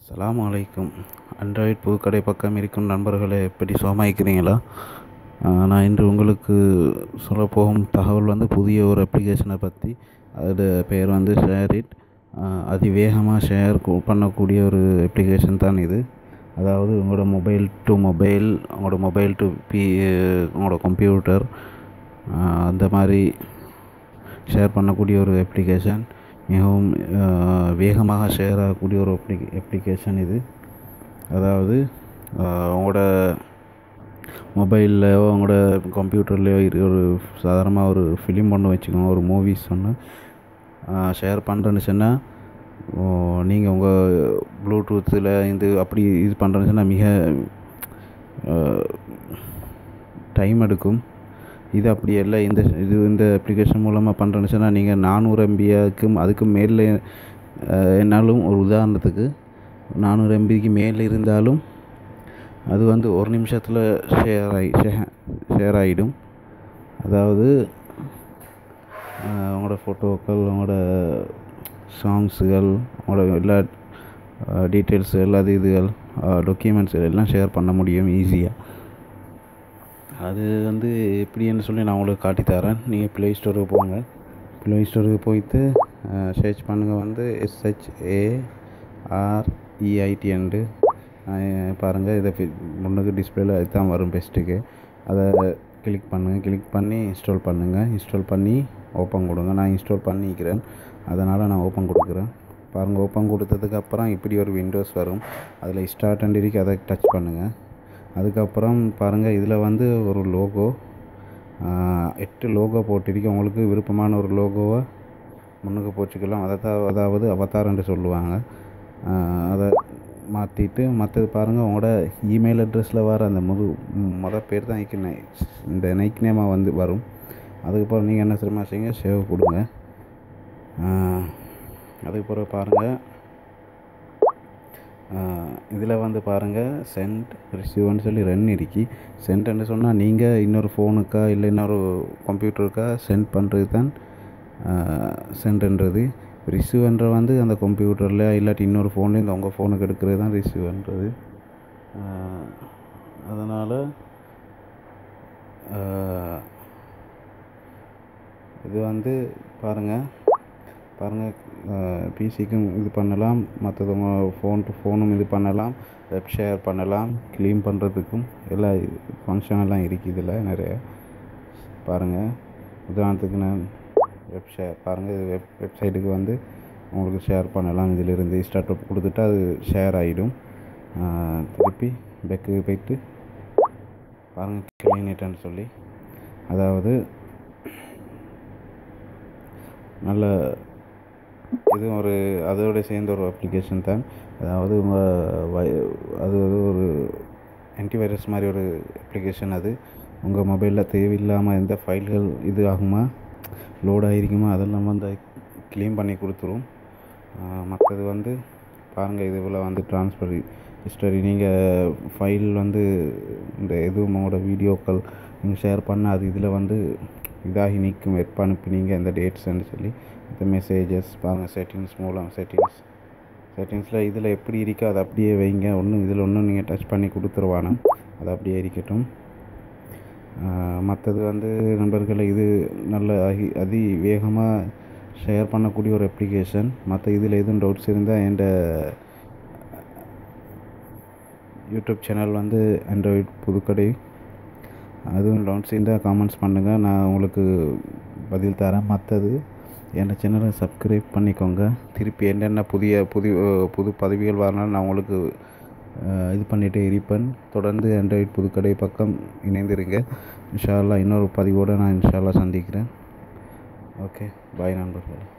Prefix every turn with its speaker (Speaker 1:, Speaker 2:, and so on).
Speaker 1: அஸ்ஸலாமு அலைக்கும் ஆண்ட்ராய்ட் புதுக்கடை பக்கம் இருக்கும் நண்பர்களே எப்படி சுகமாயிருக்கிறீங்களா நான் இன்று உங்களுக்கு சொல்லப்போகும் தகவல் வந்து புதிய ஒரு அப்ளிகேஷனை பற்றி அதோட பெயர் வந்து ஷேரிட் அதிவேகமாக ஷேர் பண்ணக்கூடிய ஒரு அப்ளிகேஷன் தான் இது அதாவது உங்களோட மொபைல் டு மொபைல் உங்களோட மொபைல் டு பி உங்களோட கம்ப்யூட்டர் அந்த மாதிரி ஷேர் பண்ணக்கூடிய ஒரு அப்ளிகேஷன் மிகவும் வேகமாக ஷேர் ஆகக்கூடிய ஒரு அப்ளிகே அப்ளிகேஷன் இது அதாவது உங்களோட மொபைல்லையோ உங்களோட கம்ப்யூட்டர்லேயோ இது ஒரு சாதாரணமாக ஒரு ஃபிலிம் ஒன்று வச்சுக்கோங்க ஒரு மூவிஸ் ஒன்று ஷேர் பண்ணுறேன்னு சொன்னால் நீங்கள் உங்கள் ப்ளூடூத்தில் இது அப்படி இது பண்ணுறேன்னு சொன்னால் மிக டைம் எடுக்கும் இது அப்படி இல்லை இந்த இது இந்த அப்ளிகேஷன் மூலமாக பண்ணுறேன்னு சொன்னால் நீங்கள் நானூறு எம்பியாக்கும் அதுக்கு மேலே என்னாலும் ஒரு உதாரணத்துக்கு நானூறு எம்பிக்கு மேலே இருந்தாலும் அது வந்து ஒரு நிமிஷத்தில் ஷேர் ஆகி ஷேர் ஆகிடும் அதாவது உங்களோட ஃபோட்டோக்கள் உங்களோட சாங்ஸுகள் உங்களோட எல்லா டீட்டெயில்ஸ் எல்லா இதுகள் டாக்குமெண்ட்ஸ் எல்லாம் ஷேர் பண்ண முடியும் ஈஸியாக அது வந்து எப்படின்னு சொல்லி நான் உங்களுக்கு காட்டித்தரேன் நீங்கள் ப்ளே ஸ்டோருக்கு போங்க ப்ளே ஸ்டோருக்கு போயிட்டு சர்ச் பண்ணுங்கள் வந்து எஸ்ஹெச்ஏ ஆர்இஐடிஎன்டு பாருங்கள் இதை முன்னுக்கு டிஸ்பிளேல இதுதான் வரும் பெஸ்ட்டுக்கு அதை கிளிக் பண்ணுங்கள் கிளிக் பண்ணி இன்ஸ்டால் பண்ணுங்கள் இன்ஸ்டால் பண்ணி ஓப்பன் கொடுங்க நான் இன்ஸ்டால் பண்ணிக்கிறேன் அதனால் நான் ஓப்பன் கொடுக்குறேன் பாருங்கள் ஓப்பன் கொடுத்ததுக்கு அப்புறம் இப்படி ஒரு விண்டோஸ் வரும் அதில் ஸ்டார்ட் அண்ட் இருக்கு அதை டச் பண்ணுங்கள் அதுக்கப்புறம் பாருங்கள் இதில் வந்து ஒரு லோகோ எட்டு லோகோ போட்டிருக்கு உங்களுக்கு விருப்பமான ஒரு லோகோவை முன்னுக்கு போச்சுக்கலாம் அதை தான் அதாவது அவதாரன்னு சொல்லுவாங்க அதை மாற்றிட்டு மற்றது பாருங்கள் உங்களோட இமெயில் அட்ரஸில் வர அந்த முது மொதல் பேர் தான் ஐக்கு இந்த நைக் நேமாக வந்து வரும் அதுக்கப்புறம் நீங்கள் என்ன சிரமம் செய்யுங்க சேவ் கொடுங்க அதுக்கப்புறம் பாருங்கள் இதில் வந்து பாருங்கள் சென்ட் ரிசீவ்னு சொல்லி ரெண்டு இருக்கி சென்ட்னு சொன்னால் நீங்கள் இன்னொரு ஃபோனுக்கா இல்லை இன்னொரு கம்ப்யூட்டருக்கா சென்ட் பண்ணுறது தான் சென்ட்ன்றது ரிசீவ்ன்ற வந்து அந்த கம்ப்யூட்டரில் இல்லாட்டி இன்னொரு ஃபோன்லேருந்து உங்கள் ஃபோனுக்கு எடுக்கிறது தான் ரிசீவ்ன்றது அதனால் இது வந்து பாருங்கள் பாருங்கள் பிசிக்கும் இது பண்ணலாம் மற்றவங்க ஃபோன் டு ஃபோனும் இது பண்ணலாம் வெப் ஷேர் பண்ணலாம் க்ளீன் பண்ணுறதுக்கும் எல்லா ஃபங்க்ஷன் எல்லாம் இருக்குது இதில் நிறைய பாருங்கள் உதாரணத்துக்கு நான் வெப் ஷேர் பாருங்கள் இது வெப் வெப்சைட்டுக்கு வந்து உங்களுக்கு ஷேர் பண்ணலாம் இதிலிருந்து ஸ்டார்ட் அப் கொடுத்துட்டா அது ஷேர் ஆகிடும் திருப்பி பெக்கு போயிட்டு பாருங்கள் க்ளீனிட்டுன்னு சொல்லி அதாவது நல்ல இது ஒரு அதோட சேர்ந்த ஒரு அப்ளிகேஷன் தான் அதாவது உங்கள் அது ஒரு ஆன்டிவைரஸ் மாதிரி ஒரு அப்ளிகேஷன் அது உங்கள் மொபைலில் தேவையில்லாமல் எந்த ஃபைல்கள் இது ஆகுமா லோட் ஆகிருக்குமா அதெல்லாம் வந்து க்ளீன் பண்ணி கொடுத்துரும் மற்றது வந்து பாருங்கள் இதுவில் வந்து ட்ரான்ஸ்ஃபர் ஹிஸ்டரி நீங்கள் ஃபைல் வந்து இந்த எதுவும் உங்களோட வீடியோக்கள் நீங்கள் ஷேர் பண்ண அது இதில் வந்து இதாகி நிற்கும் எப்போ அனுப்பினீங்க இந்த டேட்ஸ்ன்னு சொல்லி இந்த மெசேஜஸ் பாருங்கள் செட்டிங்ஸ் மூலம் செட்டிங்ஸ் செட்டிங்ஸில் இதில் எப்படி இருக்கோ அதை அப்படியே வைங்க ஒன்றும் இதில் ஒன்றும் நீங்கள் டச் பண்ணி கொடுத்துருவானு அது அப்படியே இருக்கட்டும் மற்றது வந்து நண்பர்களை இது நல்ல அதி அதி வேகமாக ஷேர் பண்ணக்கூடிய ஒரு அப்ளிகேஷன் மற்ற இதில் எதுவும் டவுட்ஸ் இருந்தால் என்ட யூடியூப் சேனல் வந்து ஆண்ட்ராய்ட் புதுக்கடை அதுவும் டவுன்ஸ் இருந்தால் காமெண்ட்ஸ் பண்ணுங்கள் நான் உங்களுக்கு பதில் தரேன் மற்றது என் சேனலை சப்ஸ்கிரைப் பண்ணிக்கோங்க திருப்பி என்னென்ன புதிய புதிய புது பதவிகள் வரனாலும் நான் உங்களுக்கு இது பண்ணிகிட்டே இருப்பேன் தொடர்ந்து ஆண்ட்ராய்ட் புதுக்கடை பக்கம் இணைந்திருங்க இன்ஷால்லா இன்னொரு பதிவோடு நான் இன்ஷால்லா சந்திக்கிறேன் ஓகே பாய் நண்பர்களே